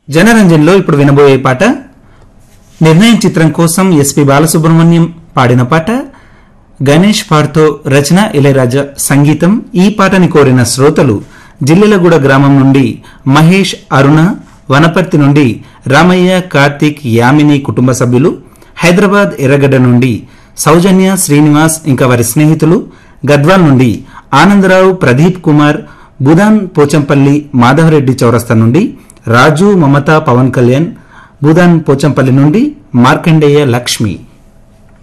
జనరంజన్లో ఇప్పుడు వినబోయే పాట నిర్ణయం చిత్రం కోసం ఎస్పి బాలసుబ్రహ్మణ్యం పాడిన పాట గణేష్ పాడ్తో రచన ఇళయరాజా సంగీతం ఈ పాటని కోరిన శ్రోతలు జిల్లెలగూడ గ్రామం నుండి మహేష్ అరుణ వనపర్తి నుండి రామయ్య కార్తీక్ యామిని కుటుంబ సభ్యులు హైదరాబాద్ ఎర్రగడ్డ నుండి సౌజన్య శ్రీనివాస్ ఇంకా వారి స్నేహితులు గద్వాల్ నుండి ఆనందరావు ప్రదీప్ కుమార్ బుదాన్ పోచంపల్లి మాధవరెడ్డి చౌరస్తా నుండి రాజు మమత పవన్ కళ్యాణ్ బుదాన్ పోచంపల్లి నుండి మార్కండేయ లక్ష్మి